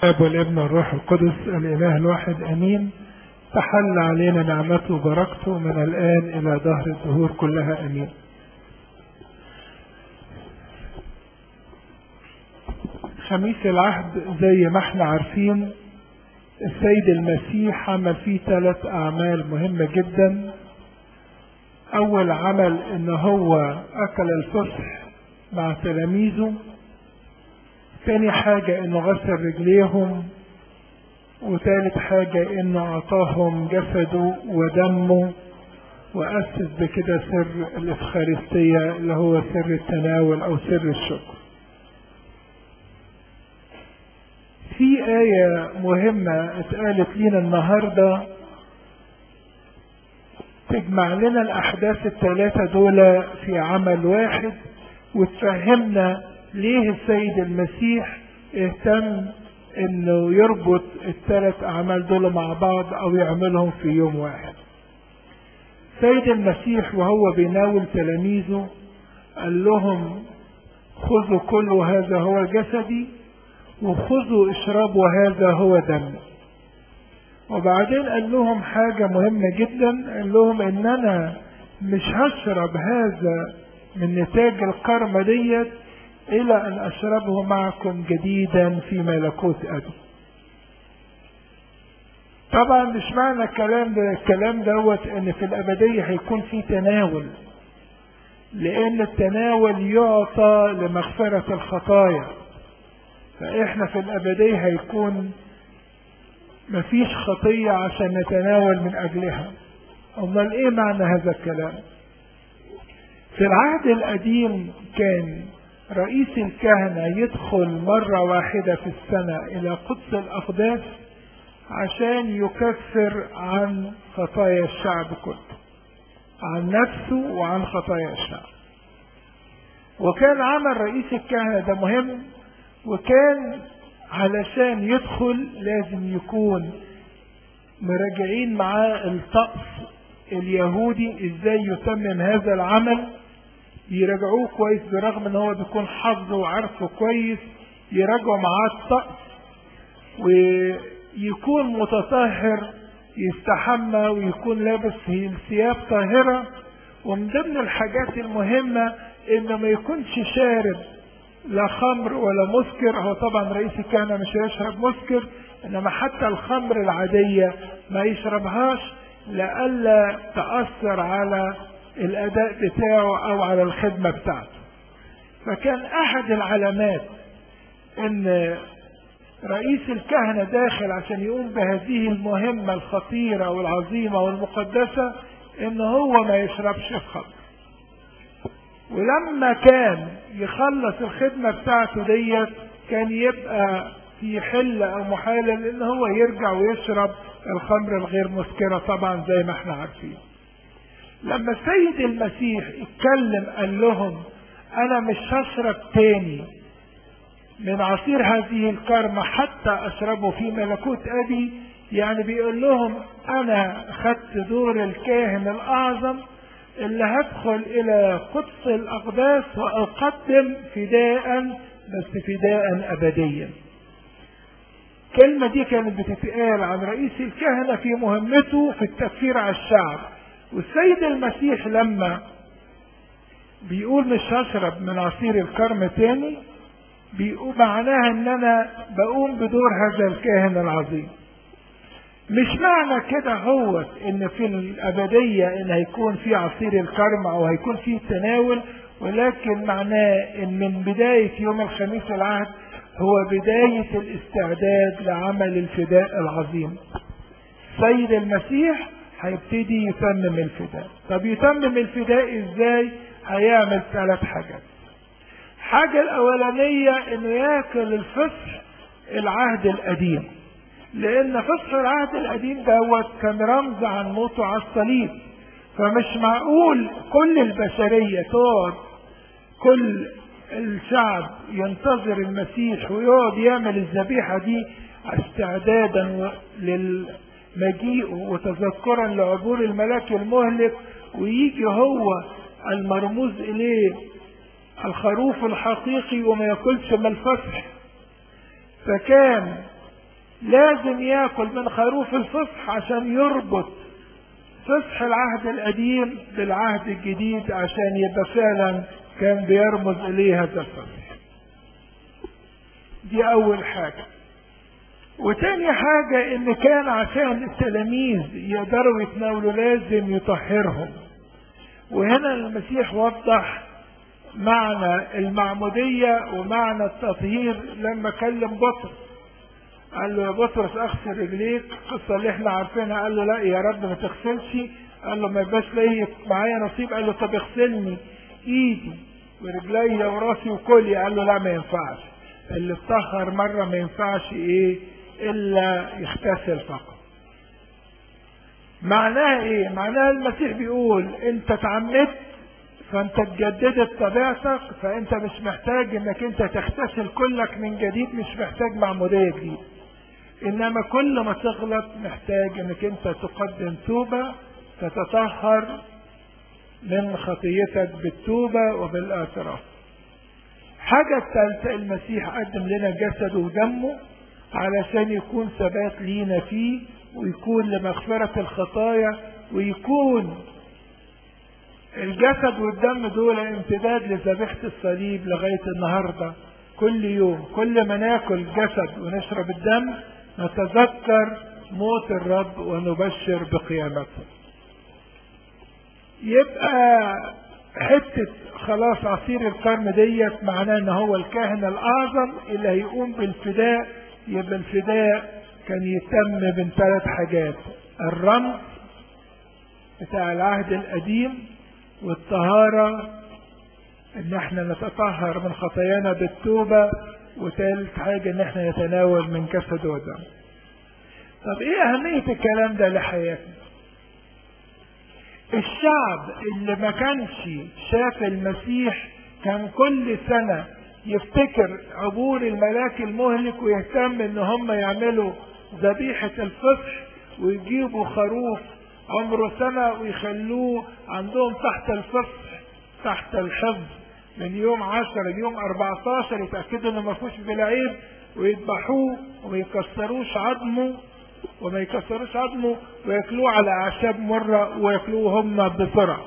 الاب والابن والروح القدس الاله الواحد امين تحل علينا نعمته وبركته من الان الى دهر الدهور كلها امين خميس العهد زي ما احنا عارفين السيد المسيح عمل فيه ثلاث اعمال مهمة جدا اول عمل ان هو اكل الفصح مع تلاميذه تاني حاجة انه غسل رجليهم وتالت حاجة انه اعطاهم جسده ودمه واسس بكده سر الافخارستية اللي هو سر التناول او سر الشكر في آية مهمة اتقالت لنا النهاردة تجمع لنا الأحداث الثلاثة دول في عمل واحد وتفهمنا ليه السيد المسيح اهتم انه يربط الثلاث اعمال دول مع بعض او يعملهم في يوم واحد سيد المسيح وهو بيناول تلاميذه قال لهم خذوا كل هذا هو جسدي وخذوا اشربوا هذا هو دمي وبعدين قال لهم حاجة مهمة جدا قال لهم ان انا مش هشرب هذا من نتاج الكرمة ديت الى ان اشربه معكم جديدا في ملكوت ابي طبعا مش معنى الكلام ده الكلام دوت ان في الابدية هيكون في تناول لان التناول يعطى لمغفرة الخطايا فاحنا في الابدية هيكون مفيش خطية عشان نتناول من اجلها امال ايه معنى هذا الكلام في العهد القديم كان رئيس الكهنة يدخل مرة واحدة في السنة إلى قدس الأقداس عشان يكفر عن خطايا الشعب كله عن نفسه وعن خطايا الشعب وكان عمل رئيس الكهنة ده مهم وكان علشان يدخل لازم يكون مراجعين معاه الطقس اليهودي ازاي يتمم هذا العمل يراجعوه كويس برغم ان هو بيكون حافظه وعارفه كويس يراجعوا معاه الطقس ويكون متطهر يستحمى ويكون لابس ثياب طاهرة ومن ضمن الحاجات المهمة انه ما يكونش شارب لا خمر ولا مسكر هو طبعا رئيس الكهنة مش هيشرب مسكر انما حتى الخمر العادية ما يشربهاش لئلا تأثر على الأداء بتاعه أو على الخدمة بتاعته فكان أحد العلامات إن رئيس الكهنة داخل عشان يقوم بهذه المهمة الخطيرة والعظيمة والمقدسة إن هو ما يشربش الخمر ولما كان يخلص الخدمة بتاعته ديت كان يبقى في حل أو محالة إن هو يرجع ويشرب الخمر الغير مسكرة طبعا زي ما احنا عارفين لما السيد المسيح اتكلم قال لهم انا مش هشرب تاني من عصير هذه الكرمة حتى اشربه في ملكوت ابي يعني بيقول لهم انا خدت دور الكاهن الاعظم اللي هدخل الى قدس الاقداس واقدم فداء بس فداء ابديا الكلمة دي كانت بتتقال عن رئيس الكهنة في مهمته في التكفير على الشعب والسيد المسيح لما بيقول مش هشرب من عصير الكرم تاني بيقول معناها ان انا بقوم بدور هذا الكاهن العظيم مش معنى كده هو ان في الابدية ان هيكون في عصير الكرم او هيكون في تناول ولكن معناه ان من بداية يوم الخميس العهد هو بداية الاستعداد لعمل الفداء العظيم سيد المسيح هيبتدي يتمم الفداء طب يتمم الفداء ازاي هيعمل ثلاث حاجات الحاجة الأولانية إنه ياكل الفصح العهد القديم لأن فصح العهد القديم دوت كان رمز عن موته على الصليب فمش معقول كل البشرية تقعد كل الشعب ينتظر المسيح ويقعد يعمل الذبيحة دي استعدادا للمجيء وتذكرا لعبور الملاك المهلك ويجي هو المرموز إليه الخروف الحقيقي وما ياكلش من الفصح فكان لازم ياكل من خروف الفصح عشان يربط فصح العهد القديم بالعهد الجديد عشان يبقى فعلا كان بيرمز اليه هذا الفصح دي اول حاجة وتاني حاجة ان كان عشان التلاميذ يقدروا يتناولوا لازم يطهرهم وهنا المسيح وضح معنى المعمودية ومعنى التطهير لما كلم بطرس قال له يا بطرس اغسل رجليك القصة اللي احنا عارفينها قال له لا يا رب ما تغسلش قال له ما يبقاش لي معايا نصيب قال له طب اغسلني ايدي ورجلي وراسي وكلي قال له لا ما ينفعش اللي اتطهر مرة ما ينفعش ايه الا يغتسل فقط معناها ايه معناها المسيح بيقول انت اتعمدت فانت اتجددت طبيعتك فانت مش محتاج انك انت تغتسل كلك من جديد مش محتاج معمودية جديد انما كل ما تغلط محتاج انك انت تقدم توبة تتطهر من خطيتك بالتوبة وبالاعتراف حاجة الثالثة المسيح قدم لنا جسده ودمه علشان يكون ثبات لينا فيه ويكون لمغفرة الخطايا ويكون الجسد والدم دول امتداد لذبيحة الصليب لغاية النهاردة كل يوم كل ما ناكل جسد ونشرب الدم نتذكر موت الرب ونبشر بقيامته يبقى حتة خلاص عصير القرن ديت معناه ان هو الكاهن الاعظم اللي هيقوم بالفداء يبقى الفداء كان يتم من ثلاث حاجات الرمز بتاع العهد القديم والطهارة ان احنا نتطهر من خطايانا بالتوبة وثالث حاجة ان احنا نتناول من جسد ودم طب ايه اهمية الكلام ده لحياتنا الشعب اللي ما كانش شاف المسيح كان كل سنة يفتكر عبور الملاك المهلك ويهتم ان هم يعملوا ذبيحة الفصح ويجيبوا خروف عمره سنة ويخلوه عندهم تحت الفصح تحت الحفظ من يوم عشرة ليوم أربعتاشر يتأكدوا انه ما فيهوش بالعيب ويذبحوه وما يكسروش عظمه وما يكسروش عظمه وياكلوه على اعشاب مرة وياكلوه هم بسرعة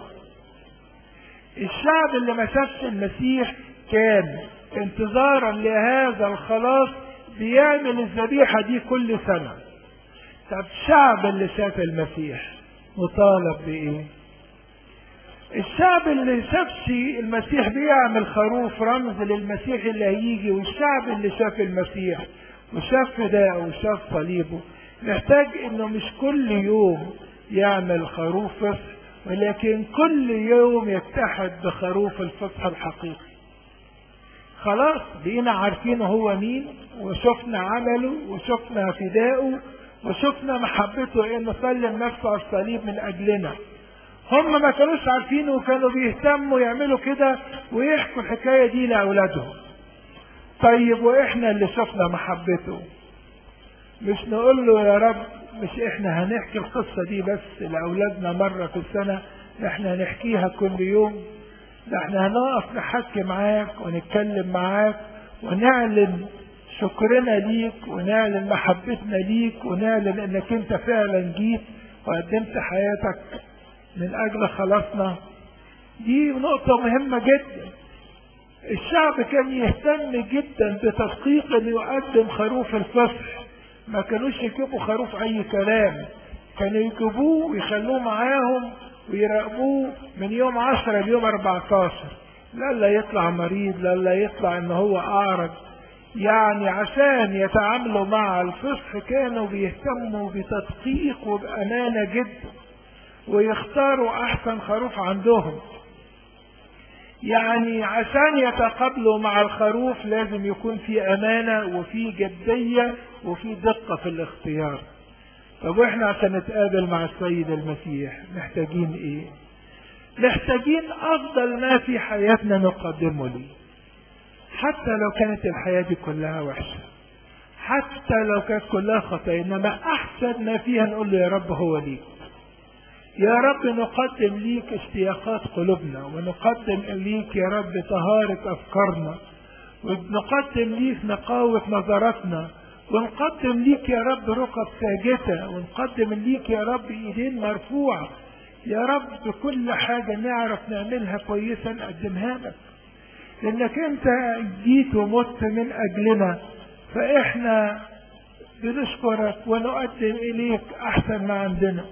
الشعب اللي ما شافش المسيح كان انتظارا لهذا الخلاص بيعمل الذبيحة دي كل سنة طب الشعب اللي شاف المسيح مطالب بايه الشعب اللي شافش المسيح بيعمل خروف رمز للمسيح اللي هيجي والشعب اللي شاف المسيح وشاف فداءه وشاف صليبه محتاج انه مش كل يوم يعمل خروف فصح ولكن كل يوم يتحد بخروف الفصح الحقيقي خلاص بقينا عارفين هو مين وشفنا عمله وشفنا فداءه وشفنا محبته انه سلم نفسه على الصليب من اجلنا هم ما كانوش عارفين وكانوا بيهتموا يعملوا كده ويحكوا الحكاية دي لأولادهم طيب وإحنا اللي شفنا محبته مش نقول له يا رب مش إحنا هنحكي القصة دي بس لأولادنا مرة في السنة إحنا هنحكيها كل يوم ده إحنا هنقف نحكي معاك ونتكلم معاك ونعلن شكرنا ليك ونعلن محبتنا ليك ونعلن انك انت فعلا جيت وقدمت حياتك من اجل خلاصنا دي نقطة مهمة جدا الشعب كان يهتم جدا بتدقيق انه يقدم خروف الفصح ما كانوش يجيبوا خروف اي كلام كانوا يجيبوه ويخلوه معاهم ويراقبوه من يوم عشرة ليوم اربعتاشر لا لا يطلع مريض لا لا يطلع ان هو اعرج يعني عشان يتعاملوا مع الفصح كانوا بيهتموا بتدقيق وبأمانة جدا ويختاروا أحسن خروف عندهم يعني عشان يتقابلوا مع الخروف لازم يكون في أمانة وفي جدية وفي دقة في الاختيار طب واحنا عشان نتقابل مع السيد المسيح محتاجين ايه محتاجين افضل ما في حياتنا نقدمه ليه حتى لو كانت الحياة دي كلها وحشة حتى لو كانت كلها خطايا انما احسن ما فيها نقول له يا رب هو ليك يا رب نقدم ليك اشتياقات قلوبنا ونقدم ليك يا رب طهارة افكارنا ونقدم ليك نقاوة نظراتنا ونقدم ليك يا رب ركب ساجدة ونقدم ليك يا رب ايدين مرفوعة يا رب كل حاجة نعرف نعملها كويسة نقدمها لك لانك انت جيت ومت من اجلنا فاحنا بنشكرك ونقدم اليك احسن ما عندنا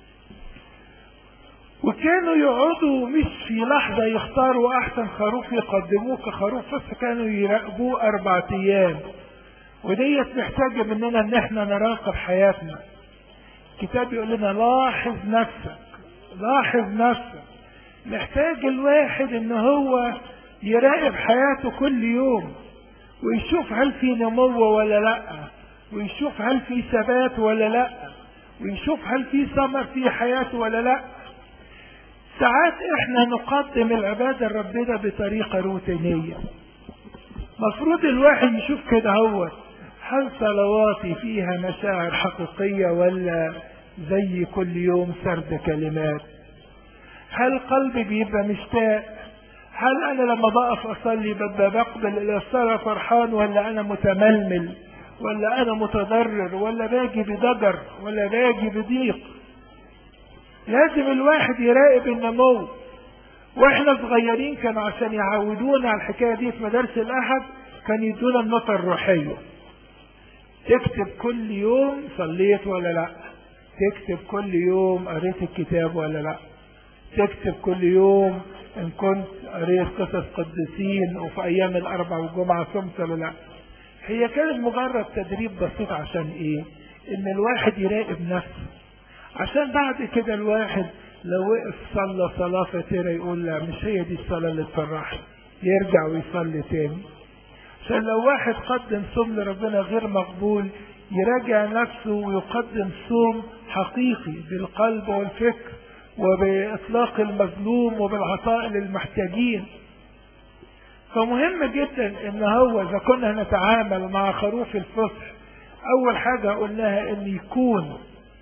وكانوا يقعدوا مش في لحظة يختاروا أحسن خروف يقدموه كخروف بس كانوا يراقبوه أربع أيام وديت محتاجة مننا إن إحنا نراقب حياتنا الكتاب يقول لنا لاحظ نفسك لاحظ نفسك محتاج الواحد إن هو يراقب حياته كل يوم ويشوف هل في نمو ولا لأ ويشوف هل في ثبات ولا لأ ويشوف هل في ثمر في حياته ولا لأ ساعات احنا نقدم العبادة لربنا بطريقة روتينية مفروض الواحد يشوف كده هو هل صلواتي فيها مشاعر حقيقية ولا زي كل يوم سرد كلمات هل قلبي بيبقى مشتاق هل انا لما بقف اصلي ببقى بقبل الى الصلاة فرحان ولا انا متململ ولا انا متضرر ولا باجي بضجر ولا باجي بضيق لازم الواحد يراقب النمو واحنا صغيرين كانوا عشان يعودونا على الحكايه دي في مدارس الاحد كان يدونا النقطه الروحيه تكتب كل يوم صليت ولا لا تكتب كل يوم قريت الكتاب ولا لا تكتب كل يوم ان كنت قريت قصص قديسين وفي ايام الاربع والجمعه صمت ولا لا هي كانت مجرد تدريب بسيط عشان ايه ان الواحد يراقب نفسه عشان بعد كده الواحد لو وقف صلى صلاة فاترة يقول لا مش هي دي الصلاة اللي تفرحني يرجع ويصلي تاني عشان لو واحد قدم صوم لربنا غير مقبول يراجع نفسه ويقدم صوم حقيقي بالقلب والفكر وبإطلاق المظلوم وبالعطاء للمحتاجين فمهم جدا ان هو اذا كنا نتعامل مع خروف الفصح اول حاجة قلناها ان يكون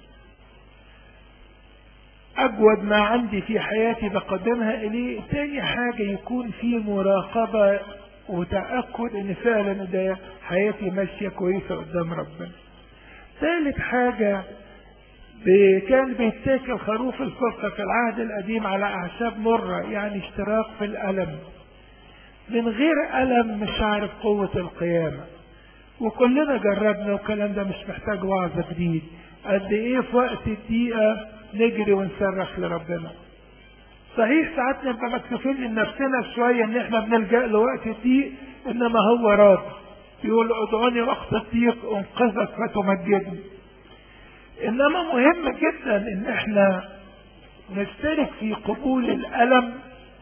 أجود ما عندي في حياتي بقدمها إليه تاني حاجة يكون في مراقبة وتأكد إن فعلا ده حياتي ماشية كويسة قدام ربنا ثالث حاجة كان بيتاكل خروف الفرقة في العهد القديم على أعشاب مرة يعني اشتراك في الألم من غير ألم مش عارف قوة القيامة وكلنا جربنا والكلام ده مش محتاج وعظ جديد قد ايه في وقت الدقيقة نجري ونصرخ لربنا صحيح ساعات نبقى مكسوفين من نفسنا شويه ان احنا بنلجا لوقت الضيق انما هو راضي يقول ادعوني وقت الضيق انقذك فتمجدني انما مهم جدا ان احنا نشترك في قبول الالم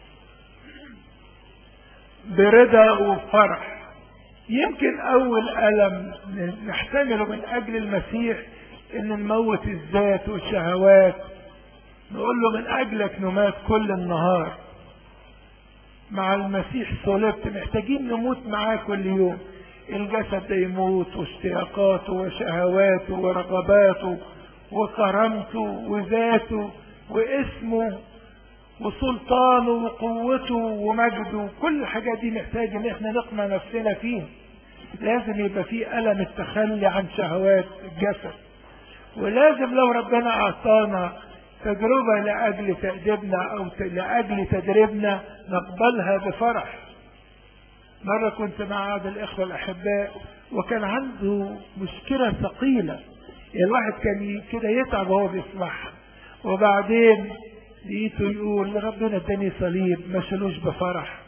برضا وفرح يمكن اول الم نحتمله من اجل المسيح ان نموت الذات والشهوات نقول له من اجلك نمات كل النهار مع المسيح صلبت محتاجين نموت معاه كل يوم الجسد ده يموت واشتياقاته وشهواته ورغباته وكرامته وذاته واسمه وسلطانه وقوته ومجده كل الحاجات دي محتاج ان احنا نقمع نفسنا فيها لازم يبقى في ألم التخلي عن شهوات الجسد ولازم لو ربنا أعطانا تجربة لأجل تأديبنا أو لأجل تدريبنا نقبلها بفرح مرة كنت مع أحد الإخوة الأحباء وكان عنده مشكلة ثقيلة الواحد كان كده يتعب وهو بيسمعها وبعدين لقيته يقول ربنا اداني صليب ما شالوش بفرح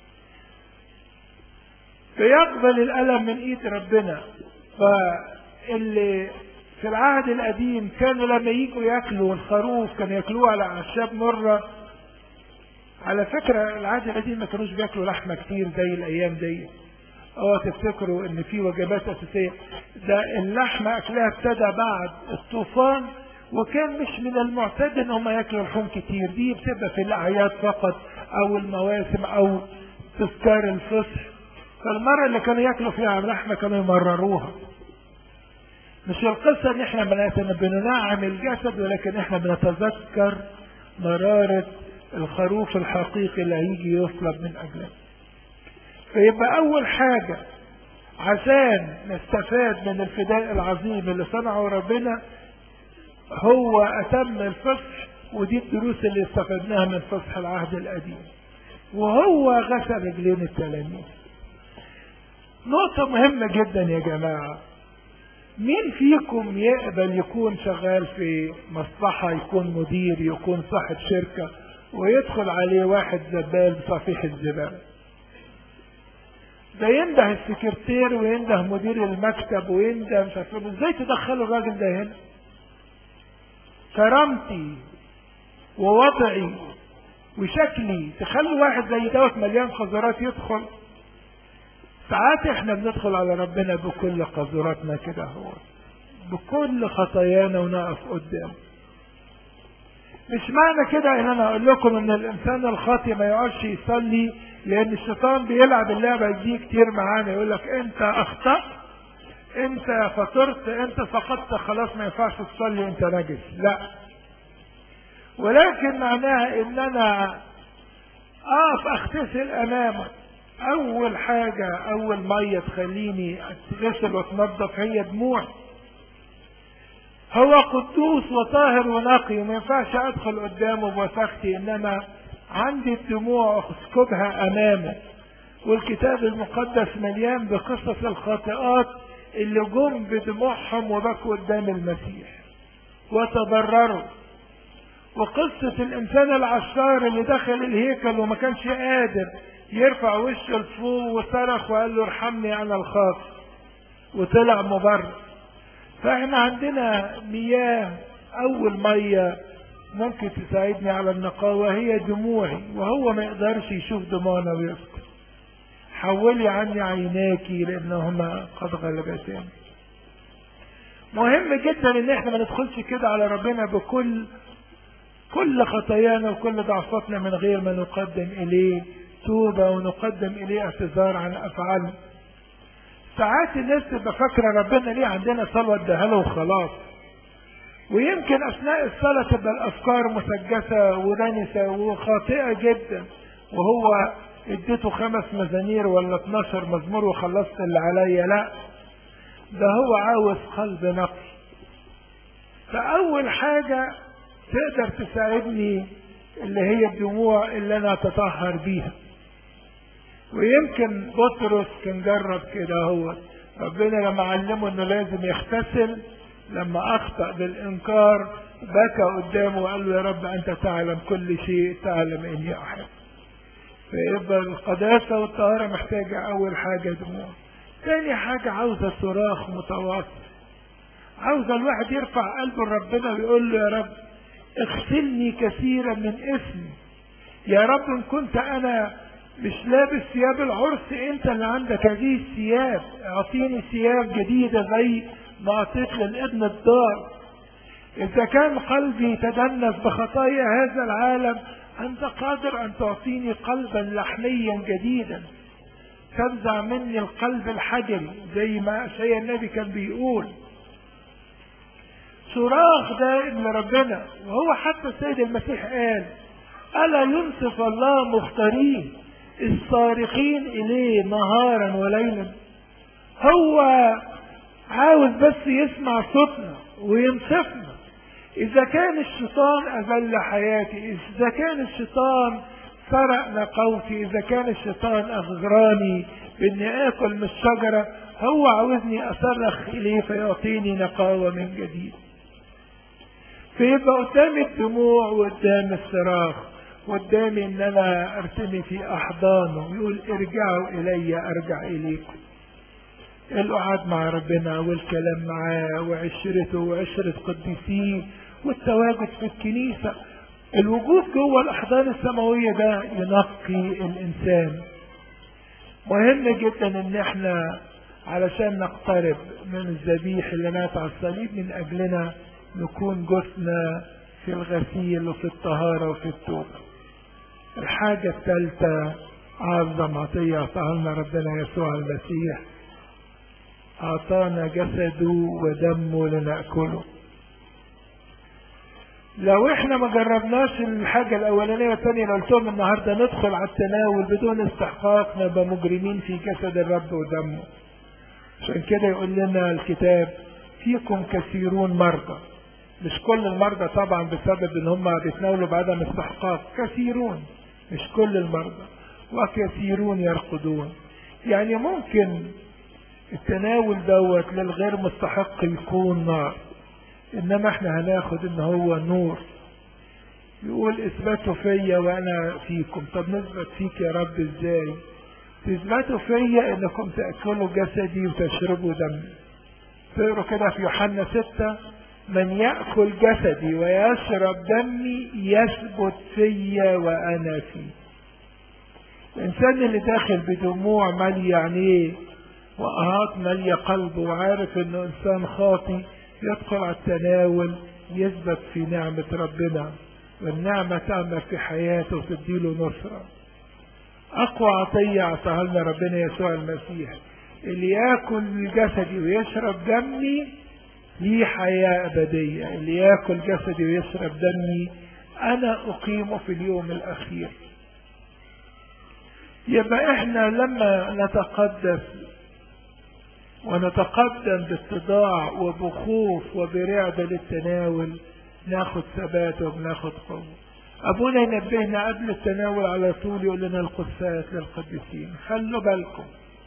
فيقبل الألم من إيد ربنا فاللي في العهد القديم كانوا لما يجوا ياكلوا الخروف كانوا ياكلوه على اعشاب مره على فكره العهد القديم ما كانوش بياكلوا لحمه كتير زي الايام دي اوعى تفتكروا ان في وجبات اساسيه ده اللحمه اكلها ابتدى بعد الطوفان وكان مش من المعتاد ان هم ياكلوا لحوم كتير دي بتبقى في الاعياد فقط او المواسم او تذكار الفصح فالمره اللي كانوا ياكلوا فيها لحمه كانوا يمرروها مش القصة ان احنا بننعم الجسد ولكن احنا بنتذكر مرارة الخروف الحقيقي اللي هيجي يصلب من اجله فيبقى اول حاجة عشان نستفاد من الفداء العظيم اللي صنعه ربنا هو أتم الفصح ودي الدروس اللي استفدناها من فصح العهد القديم وهو غسل رجلين التلاميذ نقطة مهمة جدا يا جماعة مين فيكم يقبل يكون شغال في مصلحة يكون مدير يكون صاحب شركة ويدخل عليه واحد زبال بصفيح الزبالة ده ينده السكرتير وينده مدير المكتب وينده مش عارف ازاي تدخلوا الراجل ده هنا كرامتي ووضعي وشكلي تخلي واحد زي دوت مليان قذرات يدخل ساعات احنا بندخل على ربنا بكل قذراتنا كده هو بكل خطايانا ونقف قدام مش معنى كده ان انا اقول لكم ان الانسان الخاطئ ما يقعدش يصلي لان الشيطان بيلعب اللعبه دي كتير معانا يقول لك انت اخطات انت فطرت انت سقطت خلاص ما ينفعش تصلي انت نجس لا ولكن معناها ان انا اقف اغتسل امامك اول حاجة اول مية تخليني اتغسل واتنضف هي دموع هو قدوس وطاهر ونقي وما ينفعش ادخل قدامه بوسختي انما عندي الدموع اسكبها امامه والكتاب المقدس مليان بقصص الخاطئات اللي جم بدموعهم وبكوا قدام المسيح وتضرروا وقصة الإنسان العشار اللي دخل الهيكل وما كانش قادر يرفع وشه لفوق وصرخ وقال له ارحمني أنا الخاطئ وطلع مبرر فاحنا عندنا مياه أول مية ممكن تساعدني على النقاوة هي دموعي وهو ما يقدرش يشوف دموعنا ويسكت حولي عني عيناكي لأنهما قد غلبتاني مهم جدا ان احنا ما ندخلش كده على ربنا بكل كل خطايانا وكل ضعفاتنا من غير ما نقدم اليه توبة ونقدم اليه اعتذار عن افعالنا ساعات الناس تبقى فاكرة ربنا ليه عندنا صلاة اداها له وخلاص ويمكن اثناء الصلاة تبقى الافكار مسجسة ودنسة وخاطئة جدا وهو اديته خمس مزامير ولا 12 مزمور وخلصت اللي عليا لا ده هو عاوز قلب نقي فاول حاجة تقدر تساعدني اللي هي الدموع اللي انا اتطهر بيها ويمكن بطرس كان جرب كده هو ربنا لما علمه انه لازم يغتسل لما اخطا بالانكار بكى قدامه وقال له يا رب انت تعلم كل شيء تعلم اني احب فيبقى القداسة والطهارة محتاجة أول حاجة دموع تاني حاجة عاوزة صراخ متواصل عاوزة الواحد يرفع قلبه لربنا ويقول له يا رب اغسلني كثيرا من اسمي يا رب ان كنت انا مش لابس ثياب العرس انت اللي عندك هذه الثياب اعطيني ثياب جديدة زي ما اعطيت للابن الدار اذا كان قلبي تدنس بخطايا هذا العالم انت قادر ان تعطيني قلبا لحميا جديدا تنزع مني القلب الحجري زي ما اشعيا النبي كان بيقول صراخ دائم لربنا وهو حتى السيد المسيح قال ألا ينصف الله مختارين الصارخين إليه نهارا وليلا هو عاوز بس يسمع صوتنا وينصفنا إذا كان الشيطان أذل حياتي إذا كان الشيطان سرق نقوتي إذا كان الشيطان أغراني بإني آكل من الشجرة هو عاوزني أصرخ إليه فيعطيني نقاوة من جديد فيبقى قدامي الدموع وقدام الصراخ قدامي ان انا ارتمي في احضانه يقول ارجعوا الي ارجع اليكم القعاد مع ربنا والكلام معاه وعشرته وعشرة قديسيه والتواجد في الكنيسة الوجود جوه الأحضان السماوية ده ينقي الإنسان مهم جدا إن إحنا علشان نقترب من الذبيح اللي مات على الصليب من أجلنا نكون جثنا في الغسيل وفي الطهارة وفي التوبة الحاجة الثالثة أعظم عطية أعطاها لنا ربنا يسوع المسيح أعطانا جسده ودمه لنأكله لو احنا ما جربناش الحاجة الأولانية والثانية اللي قلتهم النهاردة ندخل على التناول بدون استحقاق نبقى مجرمين في جسد الرب ودمه عشان كده يقول لنا الكتاب فيكم كثيرون مرضى مش كل المرضى طبعا بسبب ان هم بيتناولوا بعدم استحقاق كثيرون مش كل المرضى وكثيرون يرقدون يعني ممكن التناول دوت للغير مستحق يكون نار انما احنا هناخد ان هو نور يقول اثبتوا فيا وانا فيكم طب نثبت فيك يا رب ازاي تثبتوا فيا انكم تاكلوا جسدي وتشربوا دمي تقروا كده في يوحنا ستة من يأكل جسدي ويشرب دمي يثبت فيا وأنا فيه الإنسان اللي داخل بدموع مالية عينيه وأهات مالية قلبه وعارف إنه إنسان خاطي يدخل على التناول يثبت في نعمة ربنا والنعمة تعمل في حياته وتديله نصرة أقوى عطية أعطاها لنا ربنا يسوع المسيح اللي ياكل جسدي ويشرب دمي ليه حياة أبدية اللي ياكل جسدي ويشرب دمي أنا أقيمه في اليوم الأخير يبقى إحنا لما نتقدس ونتقدم باتضاع وبخوف وبرعدة للتناول ناخد ثبات وبناخد قوة أبونا ينبهنا قبل التناول على طول يقول لنا القدسات للقديسين خلوا بالكم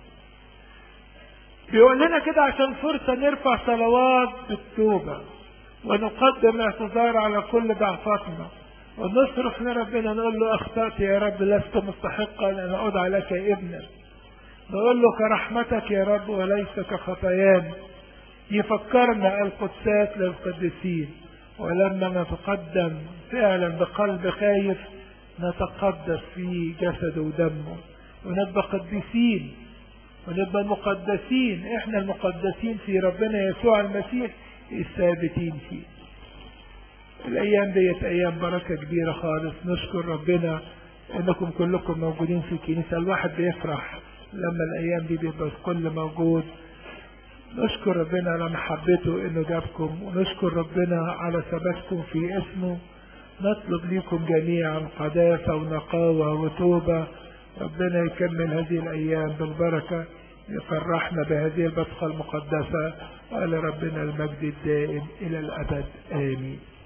بيقول لنا كده عشان فرصة نرفع صلوات بالتوبة ونقدم اعتذار على كل ضعفاتنا ونصرخ لربنا نقول له اخطأت يا رب لست مستحقا ان اعود عليك ابنا نقول له كرحمتك يا رب وليس كخطايانا يفكرنا القدسات للقديسين ولما نتقدم فعلا بقلب خايف نتقدس في جسده ودمه ونبقى قديسين ونبقى مقدسين احنا المقدسين في ربنا يسوع المسيح الثابتين فيه الايام ديت ايام بركه كبيره خالص نشكر ربنا انكم كلكم موجودين في الكنيسه الواحد بيفرح لما الايام دي بيبقى الكل موجود نشكر ربنا على محبته انه جابكم ونشكر ربنا على ثباتكم في اسمه نطلب لكم جميعا قداسه ونقاوه وتوبه ربنا يكمل هذه الايام بالبركه يفرحنا بهذه البصخه المقدسه وعلى ربنا المجد الدائم الى الابد امين